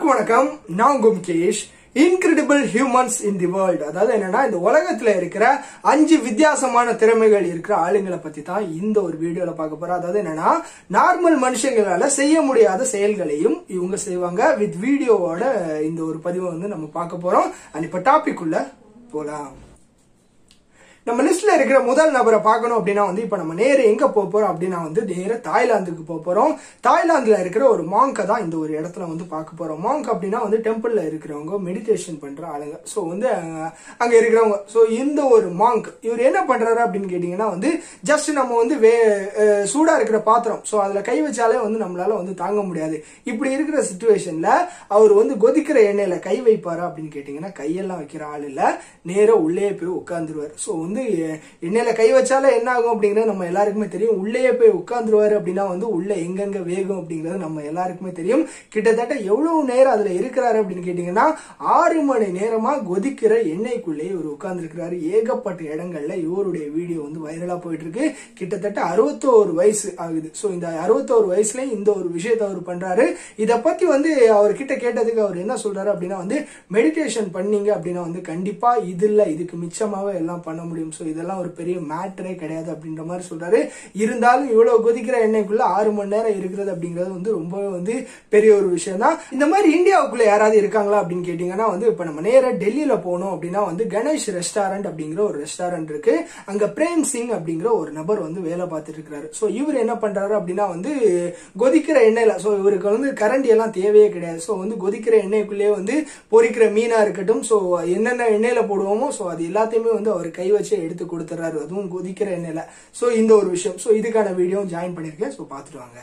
எல்லாருக்கும் வணக்கம் நான் உங்க Mukesh incredible humans in the world அதாவது என்னன்னா இந்த உலகத்துல இருக்கிற அஞ்சு வித்தியாசமான திறமைகள் இருக்கிற ஆளுங்களை பத்தி தான் இந்த ஒரு வீடியோல பார்க்க போறோம் அதாவது என்னன்னா நார்மல் மனுஷங்களால செய்ய முடியாத செயல்களையும் இவங்க செய்வாங்க வித் வீடியோவோட இந்த ஒரு பதிவை வந்து நம்ம பார்க்க போறோம் அண்ட் இப்ப டாபிக் உள்ள போலாம் நம்ம லிஸ்ட்ல இருக்கிற முதல் நபரை பார்க்கணும் அப்படின்னா வந்து இப்ப நம்ம நேர எங்க போக போறோம் அப்படின்னா வந்து நேர தாய்லாந்துக்கு போக போறோம் தாய்லாந்துல இருக்கிற ஒரு மாங்கை தான் இந்த ஒரு இடத்துல வந்து பார்க்க போறோம் மாங்க் அப்படின்னா வந்து டெம்பிள்ல இருக்கிறவங்க மெடிடேஷன் பண்ற ஆளுங்க ஸோ வந்து அஹ், அங்க இருக்கிறவங்க ஸோ இந்த ஒரு மாங்க் இவர் என்ன பண்றாரு அப்படின்னு கேட்டீங்கன்னா வந்து ஜஸ்ட் நம்ம வந்து வே அஹ், சூடா இருக்கிற பாத்திரம் ஸோ அதுல கை வச்சாலே வந்து நம்மளால வந்து தாங்க முடியாது இப்படி இருக்கிற சுச்சுவேஷன்ல அவர் வந்து கொதிக்கிற எண்ணெயில கை வைப்பாரா அப்படின்னு கேட்டீங்கன்னா கையெல்லாம் வைக்கிற ஆள் இல்ல நேரா உள்ளே போய் உட்காந்துருவாரு ஸோ வந்து எ- எண்ணெயில கை வச்சாலே என்ன ஆகும் அப்படிங்கிறது நம்ம எல்லாருக்குமே தெரியும் உள்ளேயே போய் உட்காந்துருவாரு அப்படின்னா வந்து உள்ள எங்கெங்க வேகும் அப்படிங்கிறது நம்ம எல்லாருக்குமே தெரியும் கிட்டத்தட்ட எவ்வளவு நேரம் அதுல இருக்கிறாரு அப்படின்னு கேட்டீங்கன்னா ஆறு மணி நேரமா கொதிக்கிற எண்ணெய்க்குள்ளே இவர் உட்கார்ந்துருக்கிறாரு ஏகப்பட்ட இடங்கள்ல இவருடைய வீடியோ வந்து வைரலா போயிட்டு இருக்கு கிட்டத்தட்ட அறுபத்தோரு வயசு ஆகுது ஸோ இந்த அறுபத்தோரு வயசுல இந்த ஒரு விஷயத்தை அவர் பண்றாரு இத பத்தி வந்து அவர் கிட்ட கேட்டதுக்கு அவர் என்ன சொல்றாரு அப்படின்னா வந்து மெடிடேஷன் பண்ணீங்க அப்படின்னா வந்து கண்டிப்பா இது இல்ல இதுக்கு மிச்சமாவே எல்லாம் பண்ண முடியும் ஸோ இதெல்லாம் ஒரு பெரிய மேட்டரே கிடையாது அப்படின்ற மாதிரி சொல்றாரு இருந்தாலும் இவ்வளவு கொதிக்கிற எண்ணெய்க்குள்ள ஆறு மணி நேரம் இருக்கிறது அப்படிங்கிறது வந்து ரொம்பவே வந்து பெரிய ஒரு விஷயம் தான் இந்த மாதிரி இந்தியாவுக்குள்ள யாராவது இருக்காங்களா அப்படின்னு கேட்டீங்கன்னா வந்து இப்ப நம்ம நேரா டெல்லியில போனோம் அப்படின்னா வந்து கணேஷ் ரெஸ்டாரண்ட் அப்படிங்கிற ஒரு ரெஸ்டாரண்ட் இருக்கு அங்க பிரேம் சிங் அப்படிங்கிற ஒரு நபர் வந்து வேலை பார்த்துட்டு இருக்காரு ஸோ இவர் என்ன பண்றாரு அப்படின்னா வந்து கொதிக்கிற எண்ணெயில ஸோ இவருக்கு வந்து கரண்டி எல்லாம் தேவையே கிடையாது ஸோ வந்து கொதிக்கிற எண்ணெய்க்குள்ளேயே வந்து பொரிக்கிற மீனா இருக்கட்டும் ஸோ என்னென்ன எண்ணெயில போடுவோமோ ஸோ அது எல்லாத்தையுமே வந்து அவர் கை வச்சு எடுத்து கொடுத்துறாரு அதுவும் கொதிக்கிற எண்ணெயில ஸோ இந்த ஒரு விஷயம் ஸோ இதுக்கான வீடியோ ஜாயின் பண்ணிருக்கேன் ஸோ பார்த்துட்டு வாங்க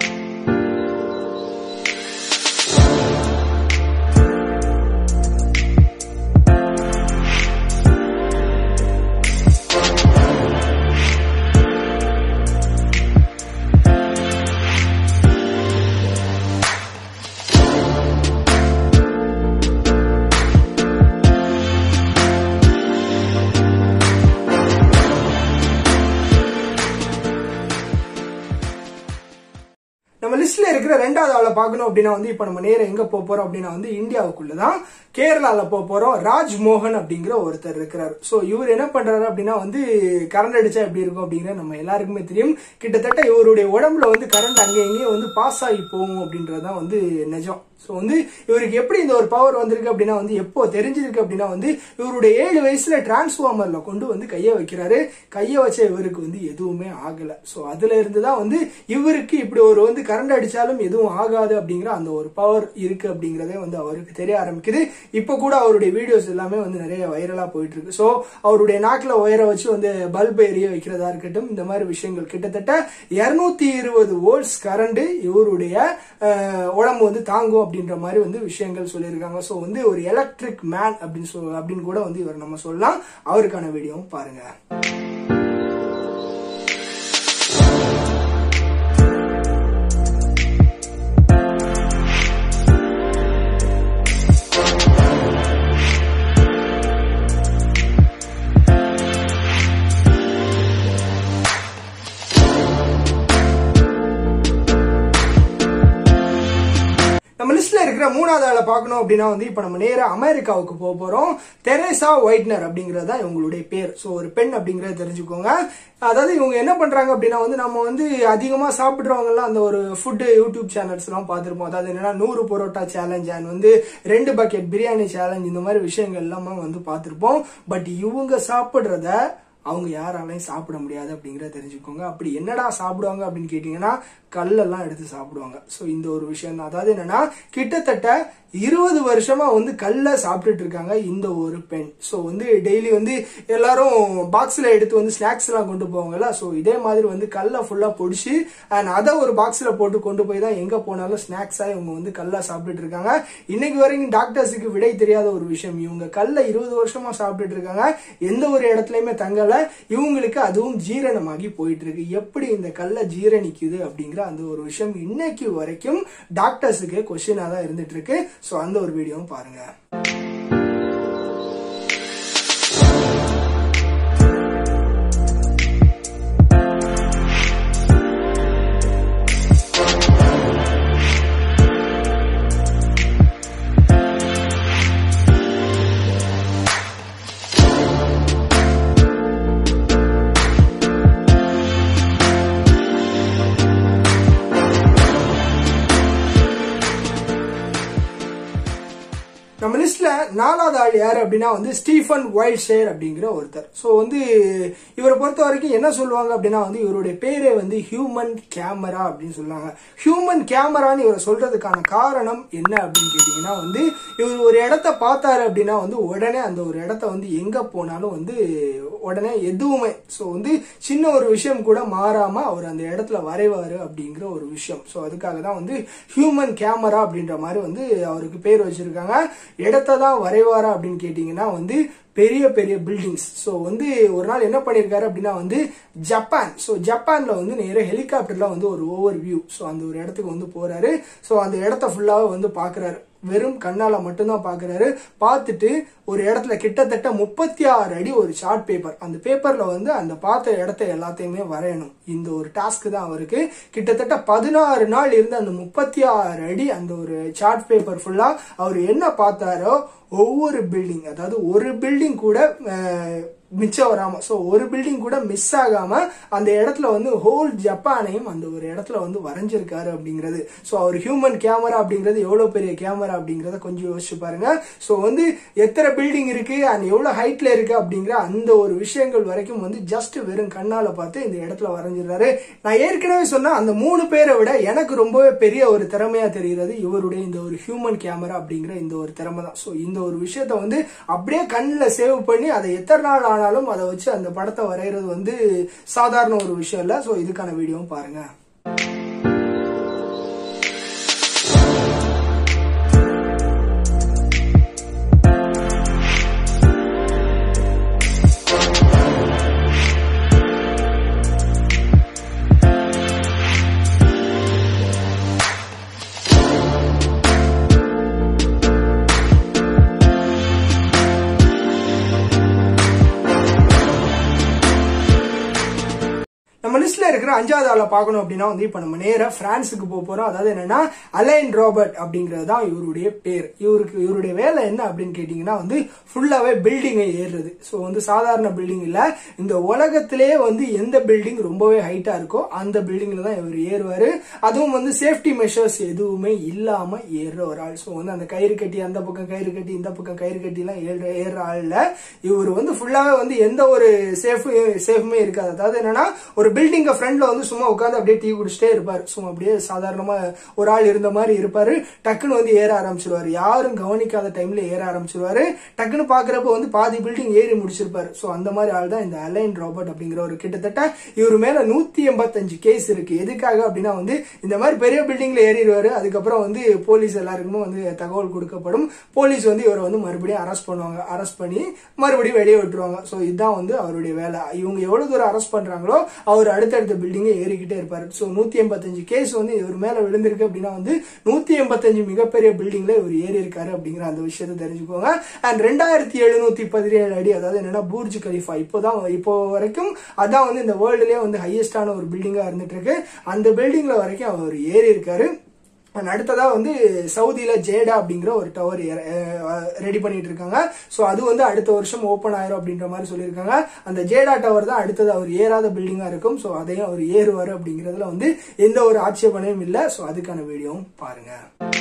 நம்ம லிஸ்ட்ல இருக்கிற ரெண்டாவது ஆளை பார்க்கணும் அப்படின்னா வந்து இப்ப நம்ம நேரம் எங்க போக போறோம் அப்படின்னா வந்து இந்தியாவுக்குள்ளதான் கேரளால போக போறோம் ராஜ்மோகன் அப்படிங்கிற ஒருத்தர் இருக்கிறார் சோ இவர் என்ன பண்றாரு அப்படின்னா வந்து கரண்ட் அடிச்சா எப்படி இருக்கும் அப்படிங்கிற நம்ம எல்லாருக்குமே தெரியும் கிட்டத்தட்ட இவருடைய உடம்புல வந்து கரண்ட் அங்கே எங்கேயும் வந்து பாஸ் ஆகி போகும் அப்படின்றதுதான் வந்து நிஜம் ஸோ வந்து இவருக்கு எப்படி இந்த ஒரு பவர் வந்திருக்கு அப்படின்னா வந்து எப்போ தெரிஞ்சிருக்கு அப்படின்னா வந்து இவருடைய ஏழு வயசுல டிரான்ஸ்ஃபார்மர்ல கொண்டு வந்து கையை வைக்கிறாரு கையை வச்ச இவருக்கு வந்து எதுவுமே ஆகல ஸோ அதுல இருந்து தான் வந்து இவருக்கு இப்படி ஒரு வந்து கரண்ட் அடிச்சாலும் எதுவும் ஆகாது அப்படிங்கிற அந்த ஒரு பவர் இருக்கு அப்படிங்கறதே வந்து அவருக்கு தெரிய ஆரம்பிக்குது இப்போ கூட அவருடைய வீடியோஸ் எல்லாமே வந்து நிறைய வைரலா போயிட்டு இருக்கு ஸோ அவருடைய நாக்கில் உயர வச்சு வந்து பல்ப் எரிய வைக்கிறதா இருக்கட்டும் இந்த மாதிரி விஷயங்கள் கிட்டத்தட்ட இருநூத்தி இருபது வோல்ட்ஸ் கரண்ட் இவருடைய அஹ், உடம்பு வந்து தாங்கும் அப்படின்ற மாதிரி வந்து விஷயங்கள் சொல்லியிருக்காங்க ஸோ வந்து ஒரு எலக்ட்ரிக் மேன் அப்படின்னு சொல் அப்படின்னு கூட வந்து இவர் நம்ம சொல்லலாம் அவருக்கான வீடியோவும் பாருங்க நம்ம லிஸ்ட்ல இருக்கிற மூணாவது ஆளை பார்க்கணும் அப்படின்னா வந்து இப்ப நம்ம நேரா அமெரிக்காவுக்கு போக போறோம் தெரேசா ஒயிட்னர் அப்படிங்கிறது தான் இவங்களுடைய பேர் ஸோ ஒரு பெண் அப்படிங்கறத தெரிஞ்சுக்கோங்க அதாவது இவங்க என்ன பண்றாங்க அப்படின்னா வந்து நம்ம வந்து அதிகமா சாப்பிடுறவங்க எல்லாம் அந்த ஒரு ஃபுட் யூடியூப் சேனல்ஸ் எல்லாம் பார்த்திருப்போம் அதாவது என்னன்னா நூறு பரோட்டா சேலஞ்ச் அண்ட் வந்து ரெண்டு பக்கெட் பிரியாணி சேலஞ்ச் இந்த மாதிரி விஷயங்கள் எல்லாமே வந்து பார்த்திருப்போம் பட் இவங்க சாப்பிடுறத அவங்க யாராலையும் சாப்பிட முடியாது அப்படிங்கறத தெரிஞ்சுக்கோங்க அப்படி என்னடா சாப்பிடுவாங்க அப்படின்னு கேட்டீங்கன்னா கல்லெல்லாம் எடுத்து சாப்பிடுவாங்க ஸோ இந்த ஒரு விஷயம் தான் அதாவது என்னன்னா கிட்டத்தட்ட இருபது வருஷமா வந்து கல்லை சாப்பிட்டுட்டு இருக்காங்க இந்த ஒரு பெண் ஸோ வந்து டெய்லி வந்து எல்லாரும் பாக்ஸ்ல எடுத்து வந்து ஸ்நாக்ஸ் எல்லாம் கொண்டு போவாங்கல்ல ஸோ இதே மாதிரி வந்து கல்லை ஃபுல்லா பொடிச்சு அண்ட் அதை ஒரு பாக்ஸ்ல போட்டு கொண்டு போய் தான் எங்க போனாலும் ஸ்நாக்ஸா இவங்க வந்து கல்லா சாப்பிட்டுட்டு இருக்காங்க இன்னைக்கு வரைக்கும் டாக்டர்ஸுக்கு விடை தெரியாத ஒரு விஷயம் இவங்க கல்லை இருபது வருஷமா சாப்பிட்டுட்டு இருக்காங்க எந்த ஒரு இடத்துலயுமே தங்கல இவங்களுக்கு அதுவும் ஜீரணமாகி போயிட்டு இருக்கு எப்படி இந்த கல்லை ஜீரணிக்குது அப்படிங்கிற அந்த ஒரு விஷயம் இன்னைக்கு வரைக்கும் டாக்டர்ஸுக்கு கொஸ்டினா தான் இருந்துட்டு இருக்கு ஸோ அந்த ஒரு வீடியோவும் பாருங்க நாலாவது ஆள் யாரு அப்படின்னா வந்து ஸ்டீஃபன் வைல்ட் ஷேர் அப்படிங்கிற ஒருத்தர் ஸோ வந்து இவரை பொறுத்த வரைக்கும் என்ன சொல்லுவாங்க அப்படின்னா வந்து இவருடைய பேரே வந்து ஹியூமன் கேமரா அப்படின்னு சொல்லுவாங்க ஹியூமன் கேமரான்னு இவரை சொல்றதுக்கான காரணம் என்ன அப்படின்னு கேட்டீங்கன்னா வந்து இவர் ஒரு இடத்த பார்த்தாரு அப்படின்னா வந்து உடனே அந்த ஒரு இடத்த வந்து எங்க போனாலும் வந்து உடனே எதுவுமே ஸோ வந்து சின்ன ஒரு விஷயம் கூட மாறாம அவர் அந்த இடத்துல வரைவாரு அப்படிங்கிற ஒரு விஷயம் ஸோ அதுக்காக தான் வந்து ஹியூமன் கேமரா அப்படின்ற மாதிரி வந்து அவருக்கு பேர் வச்சிருக்காங்க இடத்த தான் வரைவாரா அப்படின்னு கேட்டீங்கன்னா வந்து பெரிய பெரிய பில்டிங்ஸ் ஸோ வந்து ஒரு நாள் என்ன பண்ணியிருக்காரு அப்படின்னா வந்து ஜப்பான் ஸோ ஜப்பான்ல வந்து நேராக ஹெலிகாப்டர்ல வந்து ஒரு ஓவர் வியூ ஸோ அந்த ஒரு இடத்துக்கு வந்து போறாரு ஸோ அந்த இடத்த ஃபுல்லாவே வந்து பாக்குறாரு வெறும் கண்ணால மட்டும்தான் பாக்குறாரு பார்த்துட்டு ஒரு இடத்துல கிட்டத்தட்ட முப்பத்தி ஆறு அடி ஒரு ஷார்ட் பேப்பர் அந்த பேப்பர்ல வந்து அந்த பார்த்த இடத்த எல்லாத்தையுமே வரையணும் இந்த ஒரு டாஸ்க் தான் அவருக்கு கிட்டத்தட்ட பதினாறு நாள் இருந்த அந்த முப்பத்தி ஆறு அடி அந்த ஒரு சார்ட் பேப்பர் ஃபுல்லா அவர் என்ன பார்த்தாரோ ஒவ்வொரு பில்டிங் அதாவது ஒரு பில்டிங் கூட அஹ், மிச்சம் வராம ஸோ ஒரு பில்டிங் கூட மிஸ் ஆகாம அந்த இடத்துல வந்து ஹோல் ஜப்பானையும் அந்த ஒரு இடத்துல வந்து வரைஞ்சிருக்காரு அப்படிங்கிறது ஸோ அவர் ஹியூமன் கேமரா அப்படிங்கிறது எவ்வளவு பெரிய கேமரா அப்படிங்கறத கொஞ்சம் யோசிச்சு பாருங்க ஸோ வந்து எத்தனை பில்டிங் இருக்கு அண்ட் எவ்வளவு ஹைட்ல இருக்கு அப்படிங்கிற அந்த ஒரு விஷயங்கள் வரைக்கும் வந்து ஜஸ்ட் வெறும் கண்ணால பார்த்து இந்த இடத்துல வரைஞ்சிடுறாரு நான் ஏற்கனவே சொன்ன அந்த மூணு பேரை விட எனக்கு ரொம்பவே பெரிய ஒரு திறமையா தெரிகிறது இவருடைய இந்த ஒரு ஹியூமன் கேமரா அப்படிங்கிற இந்த ஒரு திறமை தான் ஸோ இந்த ஒரு விஷயத்த வந்து அப்படியே கண்ணில் சேவ் பண்ணி அதை எத்தனை நாள் ஆனாலும் அதை வச்சு அந்த படத்தை வரைகிறது வந்து சாதாரண ஒரு விஷயம் இல்லை ஸோ இதுக்கான வீடியோவும் பாருங்க நம்ம லிஸ்ட்ல இருக்கிற அஞ்சாவது ஆளை பார்க்கணும் அப்படின்னா வந்து இப்ப நம்ம நேரா பிரான்ஸுக்கு போக போறோம் அதாவது என்னன்னா அலைன் ராபர்ட் அப்படிங்கிறது தான் இவருடைய பேர் இவருக்கு இவருடைய வேலை என்ன அப்படின்னு கேட்டீங்கன்னா வந்து ஃபுல்லாவே பில்டிங்கை ஏறுறது ஸோ வந்து சாதாரண பில்டிங் இல்ல இந்த உலகத்திலே வந்து எந்த பில்டிங் ரொம்பவே ஹைட்டா இருக்கோ அந்த பில்டிங்ல தான் இவர் ஏறுவாரு அதுவும் வந்து சேஃப்டி மெஷர்ஸ் எதுவுமே இல்லாம ஏறுற ஒரு ஆள் ஸோ வந்து அந்த கயிறு கட்டி அந்த பக்கம் கயிறு கட்டி இந்த பக்கம் கயிறு கட்டி எல்லாம் ஏறுற ஏறுற ஆள் இல்ல இவர் வந்து ஃபுல்லாவே வந்து எந்த ஒரு சேஃப் சேஃப்மே இருக்காது அதாவது என்னன்னா ஒரு பில்டிங்க ஃப்ரண்ட்ல வந்து சும்மா உட்காந்து அப்படியே டீ குடிச்சிட்டே இருப்பாரு சும்மா அப்படியே சாதாரணமா ஒரு ஆள் இருந்த மாதிரி இருப்பாரு டக்குன்னு வந்து ஏற ஆரம்பிச்சிருவாரு யாரும் கவனிக்காத டைம்ல ஏற ஆரம்பிச்சிருவாரு டக்குன்னு பாக்குறப்ப வந்து பாதி பில்டிங் ஏறி முடிச்சிருப்பாரு சோ அந்த மாதிரி ஆள் தான் இந்த அலைன் ராபர்ட் அப்படிங்கிற ஒரு கிட்டத்தட்ட இவர் மேல நூத்தி எண்பத்தஞ்சு கேஸ் இருக்கு எதுக்காக அப்படின்னா வந்து இந்த மாதிரி பெரிய பில்டிங்ல ஏறிடுவாரு அதுக்கப்புறம் வந்து போலீஸ் எல்லாருக்குமே வந்து தகவல் கொடுக்கப்படும் போலீஸ் வந்து இவரை வந்து மறுபடியும் அரெஸ்ட் பண்ணுவாங்க அரெஸ்ட் பண்ணி மறுபடியும் வெளியே விட்டுருவாங்க ஸோ இதுதான் வந்து அவருடைய வேலை இவங்க எவ்வளவு தூரம் அரெஸ்ட் பண்றாங்களோ அவர் அடுத்தடுத்த பில்டிங்கை ஏறிக்கிட்டே இருப்பாரு ஸோ நூத்தி எண்பத்தஞ்சு கேஸ் வந்து இவர் மேல விழுந்திருக்கு அப்படின்னா வந்து நூத்தி எண்பத்தஞ்சு மிகப்பெரிய பில்டிங்ல இவர் ஏறி இருக்காரு அப்படிங்கிற அந்த விஷயத்தை தெரிஞ்சுக்கோங்க அண்ட் ரெண்டாயிரத்தி எழுநூத்தி பதினேழு அடி அதாவது என்னன்னா பூர்ஜ் கலிஃபா இப்போதான் இப்போ வரைக்கும் அதான் வந்து இந்த வேர்ல்டுலயே வந்து ஹையஸ்டான ஒரு பில்டிங்கா இருந்துட்டு இருக்கு அந்த பில்டிங்ல வரைக்கும் அவர் ஏறி இருக்காரு And அடுத்ததா வந்து சவுதியில ஜேடா அப்படிங்கிற ஒரு டவர் ரெடி பண்ணிட்டு இருக்காங்க ஸோ அது வந்து அடுத்த வருஷம் ஓப்பன் ஆயிரும் அப்படின்ற மாதிரி சொல்லியிருக்காங்க அந்த ஜேடா டவர் தான் அடுத்தது அவர் ஏறாத பில்டிங்கா இருக்கும் ஸோ அதையும் அவர் ஏறுவார் அப்படிங்கிறதுல வந்து எந்த ஒரு ஆட்சேபனையும் இல்லை ஸோ அதுக்கான வீடியோவும் பாருங்க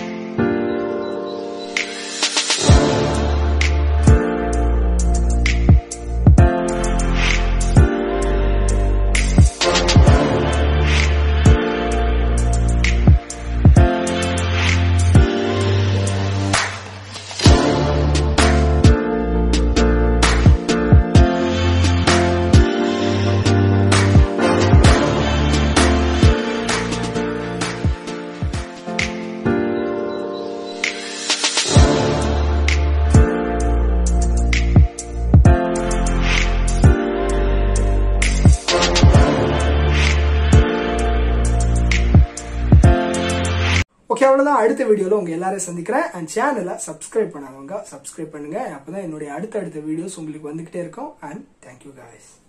ஓகே அவ்வளவுதான் அடுத்த வீடியோல உங்க எல்லாரையும் சந்திக்கிறேன் அண்ட் சேனலை சப்ஸ்கிரைப் பண்ணாதவங்க சப்ஸ்கிரைப் பண்ணுங்க அப்பதான் என்னுடைய அடுத்த அடுத்த வீடியோஸ் உங்களுக்கு வந்துகிட்டே இருக்கும் அண்ட் தேங்க்யூ guys